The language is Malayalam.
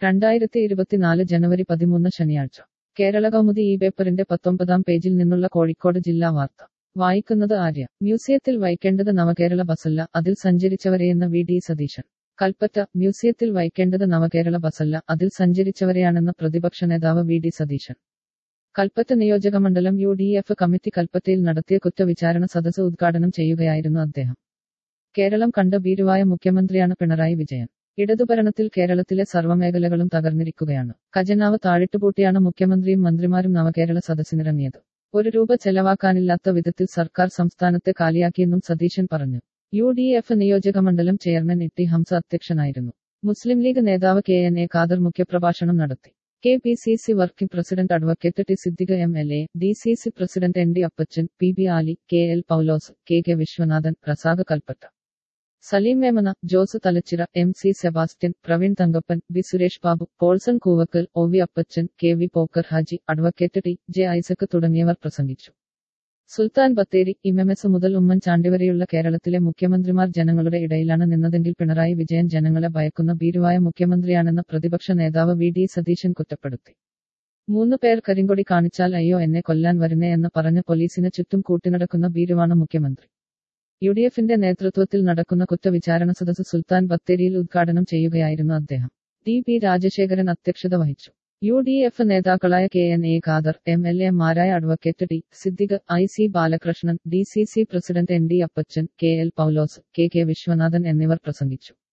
രണ്ടായിരത്തി ഇരുപത്തിനാല് ജനുവരി പതിമൂന്ന് ശനിയാഴ്ച കേരള കൗമുദി ഈ പേപ്പറിന്റെ പത്തൊമ്പതാം പേജിൽ നിന്നുള്ള കോഴിക്കോട് ജില്ലാ വാർത്ത വായിക്കുന്നത് ആര്യ മ്യൂസിയത്തിൽ വയ്ക്കേണ്ടത് നവകേരള ബസല്ല അതിൽ സഞ്ചരിച്ചവരെയെന്ന് വി ഡി സതീശൻ കൽപ്പറ്റ മ്യൂസിയത്തിൽ വയ്ക്കേണ്ടത് നവകേരള ബസല്ല അതിൽ സഞ്ചരിച്ചവരെയാണെന്ന് പ്രതിപക്ഷ നേതാവ് വി ഡി സതീശൻ കൽപ്പറ്റ നിയോജകമണ്ഡലം യു ഡി എഫ് കമ്മിറ്റി കൽപ്പറ്റയിൽ നടത്തിയ കുറ്റവിചാരണ സദസ്സ് ഉദ്ഘാടനം ചെയ്യുകയായിരുന്നു അദ്ദേഹം കേരളം കണ്ട ഭീരുവായ മുഖ്യമന്ത്രിയാണ് പിണറായി വിജയൻ ഇടതുഭരണത്തിൽ കേരളത്തിലെ സർവ്വമേഖലകളും തകർന്നിരിക്കുകയാണ് ഖജനാവ് താഴിട്ടുപൂട്ടിയാണ് മുഖ്യമന്ത്രിയും മന്ത്രിമാരും നവകേരള സദസ്സിനിറങ്ങിയത് ഒരു രൂപ ചെലവാക്കാനില്ലാത്ത വിധത്തിൽ സർക്കാർ സംസ്ഥാനത്തെ കാലിയാക്കിയെന്നും സതീശൻ പറഞ്ഞു യു ഡി എഫ് നിയോജകമണ്ഡലം ചെയർമാൻ ഇട്ടി ഹംസ അധ്യക്ഷനായിരുന്നു മുസ്ലിം ലീഗ് നേതാവ് കെ എൻ എ ഖാദർ മുഖ്യപ്രഭാഷണം നടത്തി K P C C working president advocate T Siddique M L A D C C president N D Appachan P B Ali K L Paulose K K Viswanathan Razak Kalpetta Salim Memana Jose Thalachira M C Sebastian Praveen Thankappan B Suresh Babu Paulson Koovakkal O V Appachan K V Pokker Haji advocate T J Isaac തുടങ്ങിയവർ പ്രസംഗിച്ചു സുൽത്താൻ ബത്തേരി ഇമമെസ് മുതൽ ഉമ്മൻചാണ്ടി വരെയുള്ള കേരളത്തിലെ മുഖ്യമന്ത്രിമാർ ജനങ്ങളുടെ ഇടയിലാണ് നിന്നതെങ്കിൽ പിണറായി വിജയൻ ജനങ്ങളെ ഭയക്കുന്ന ഭീരുവായ മുഖ്യമന്ത്രിയാണെന്ന് പ്രതിപക്ഷ നേതാവ് വി ഡി സതീശൻ കുറ്റപ്പെടുത്തി മൂന്ന് പേർ കരിങ്കൊടി കാണിച്ചാൽ അയ്യോ എന്നെ കൊല്ലാൻ വരുന്നേ എന്ന് പറഞ്ഞ് പോലീസിന് ചുറ്റും കൂട്ടിനടക്കുന്ന ഭീരുവാണ് മുഖ്യമന്ത്രി യു ഡി എഫിന്റെ നേതൃത്വത്തിൽ നടക്കുന്ന കുറ്റവിചാരണ സദസ്സ് സുൽത്താൻ ബത്തേരിയിൽ ഉദ്ഘാടനം ചെയ്യുകയായിരുന്നു അദ്ദേഹം ടി പി രാജശേഖരൻ അധ്യക്ഷത വഹിച്ചു യു ഡി എഫ് നേതാക്കളായ K N A Khader M L എമാരായ advocate T Siddique I C Balakrishnan D C C president N D Appachan K L Paulose K K Viswanathan എന്നിവർ പ്രസംഗിച്ചു